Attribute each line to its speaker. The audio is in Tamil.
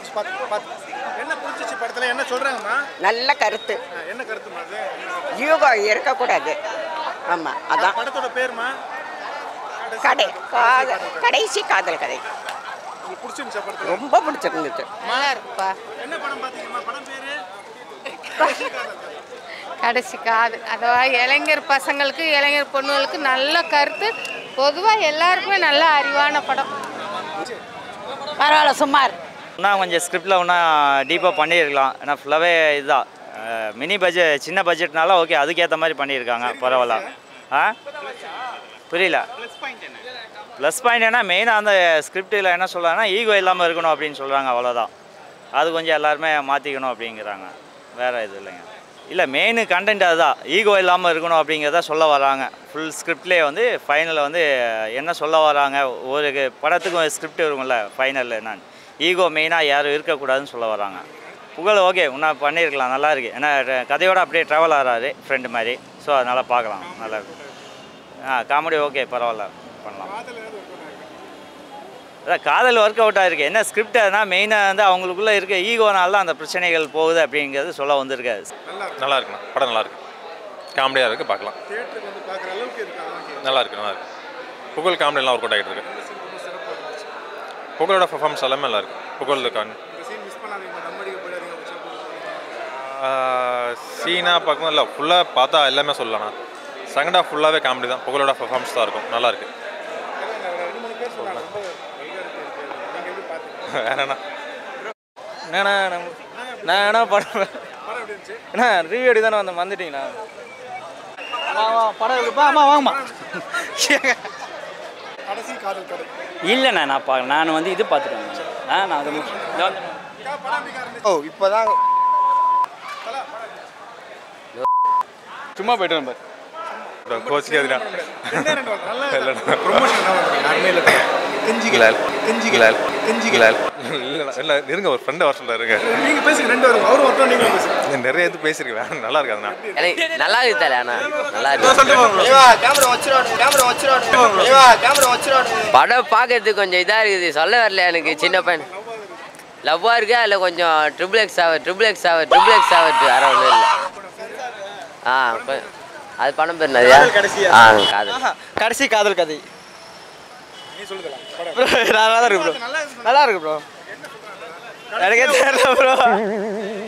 Speaker 1: பார்த்து பார்த்து என்ன பிடிச்சிச்சு படத்தில் என்ன சொல்கிறாங்கம்மா
Speaker 2: நல்ல கருத்து
Speaker 1: என்ன கருத்துமா அது
Speaker 2: யூகம் இருக்கக்கூடாது ஆமாம் அதான்
Speaker 1: படத்தோட பேருமா
Speaker 2: கடை காத கடைசி காதல் கதை
Speaker 1: உங்களுக்கு பிடிச்சிருந்துச்சா படத்தில்
Speaker 2: ரொம்ப பிடிச்சிருந்துச்சு
Speaker 3: நல்லா இருக்குப்பா
Speaker 1: என்ன படம் பார்த்தீங்கம்மா படம் பேரு
Speaker 3: கடைசி காது அதாவது இளைஞர் பசங்களுக்கு இளைஞர் பொண்ணுங்களுக்கு நல்ல கருத்து பொதுவாக எல்லாருக்குமே நல்ல அறிவான படம்
Speaker 2: பரவாயில்ல சுமார்
Speaker 4: இன்னும் கொஞ்சம் ஸ்கிரிப்டில் இன்னும் டீப்பாக பண்ணியிருக்கலாம் ஏன்னா ஃபுல்லாகவே இதுதான் மினி பட்ஜெட் சின்ன பட்ஜெட்னால ஓகே அதுக்கேற்ற மாதிரி பண்ணியிருக்காங்க பரவாயில்ல ஆ புரியல ப்ளஸ் பாயிண்ட் என்ன மெயினாக அந்த ஸ்கிரிப்டில் என்ன சொல்கிறாங்கன்னா ஈகோ இல்லாமல் இருக்கணும் அப்படின்னு சொல்கிறாங்க அவ்வளோதான் அது கொஞ்சம் எல்லாருமே மாற்றிக்கணும் அப்படிங்கிறாங்க வேறு இது இல்லைங்க இல்லை மெயின் கண்டென்ட் அதுதான் ஈகோ இல்லாமல் இருக்கணும் அப்படிங்கிறத சொல்ல வராங்க ஃபுல் ஸ்கிரிப்ட்லேயே வந்து ஃபைனலில் வந்து என்ன சொல்ல வராங்க ஒரு படத்துக்கும் ஸ்கிரிப்ட் இருக்கும்ல ஃபைனலில் என்னன்னு ஈகோ மெயினாக யாரும் இருக்கக்கூடாதுன்னு சொல்ல வராங்க புகழ் ஓகே இன்னும் பண்ணியிருக்கலாம் நல்லா இருக்கு ஏன்னா ர- கதையோட அப்படியே ட்ராவல் ஆகிறாரு ஃப்ரெண்டு மாதிரி ஸோ அதனால் பார்க்கலாம் நல்லா இருக்கு ஆ காமெடி ஓகே பரவாயில்ல பண்ணலாம் அதான் காதல் ஒர்க் அவுட் ஆயிருக்கு என்ன ஸ்கிரிப்ட் அதுனா மெயினாக வந்து அவங்களுக்குள்ளே இருக்க ஈகோனால தான் அந்த பிரச்சனைகள் போகுது அப்படிங்கிறது சொல்ல வந்திருக்காரு
Speaker 5: நல்லா இருக்குண்ணா படம் நல்லா இருக்கு காமெடியாக இருக்குது பார்க்கலாம்
Speaker 1: தேட்டருக்கு வந்து பார்க்குற அளவுக்கு இருக்கா
Speaker 5: நல்லா இருக்கு நல்லா இருக்கு புகழ் காமெடியெல்லாம் ஒர்க் அவுட் ஆகிட்டு இருக்கு புகழோட பர்ஃபார்மன்ஸ் எல்லாமே நல்லா இருக்கு புகழ் கான்
Speaker 1: இந்த சீன் மிஸ் பண்ணாதீங்க நம்மடிக்க போயிடாதீங்க
Speaker 5: சீனாக பார்க்கணும் இல்லை ஃபுல்லாக பார்த்தா எல்லாமே சொல்லலாம்ண்ணா செகண்ட் ஹாஃப் ஃபுல்லாகவே காமெடி தான் புகழோட பர்ஃபார்மன்ஸ் தான் இருக்கும் நல்லா இருக்கு
Speaker 1: ரெண்டு மூணு பேர் சொன்னாங்க ரொம்ப vulgarity இருக்கு நீங்கள் எப்படி பார்த்தீங்க
Speaker 5: வேற என்ன
Speaker 6: என்னண்ணா நம்ம நான் என்ன படம்
Speaker 1: படம் எப்படி இருந்துச்சு
Speaker 6: என்ன ரிவ்யூ அடி தானே வந்தேன் வந்துட்டீங்களா வா வா படம் இருக்குப்பா அம்மா வாங்கம்மா
Speaker 1: கடைசி காதல் கதை
Speaker 6: இல்லைண்ணா நான் பா நான் வந்து இது பார்த்துட்டேன் ஆ நான் அது மு- இதோ வந்து-
Speaker 1: படம் எப்படி இருந்துச்சு
Speaker 7: ஓ இப்போதான்
Speaker 6: சும்மா போயிட்டு வரேன் பாரு
Speaker 5: கோச்சிக்காதுண்ணா
Speaker 1: ரெண்டே ரெண்டு வாரம். நல்லா ப்ரொமோஷன் என்ன பண்ணுறீங்க யாருமே இல்லை கெஞ்சிக்கல
Speaker 5: கிலால்.
Speaker 1: கெஞ்சிக்கல கெஞ்சிக்கல
Speaker 5: இல்லை இல்லை இருங்க ஒரு ஃப்ரெண்டு வர சொல்ல இருங்க
Speaker 1: நீங்க பேசுங்க ரெண்டு வரும் அவரும் ஒருத்தர் நீங்க பேசுங்க
Speaker 5: நிறைய இது பேசியிருக்கேன் நல்லா இருக்காதுண்ணா
Speaker 8: நல்லா இருக்கு தல அண்ணா நல்லா இருக்கு
Speaker 7: கேமரா வச்சிருவானு கேமரா வச்சிருவானு கேமரா வச்சிருவானு
Speaker 8: படம் பார்க்கறதுக்கு கொஞ்சம் இதாக இருக்குது சொல்ல வரல எனக்கு சின்ன பையன் லவ்வாக இருக்கு அதில் கொஞ்சம் triple X hour triple X hour triple X hour வேற ஒன்றும் இல்லை ஆ கொ- அது படம் பேர் என்னதுயா ஆ காதல்
Speaker 6: கடைசி காதல் கதை ப்ரோ நல்லா தான் இருக்கு ப்ரோ நல்லா இருக்கு ப்ரோ எனக்கே தெரியல ப்ரோ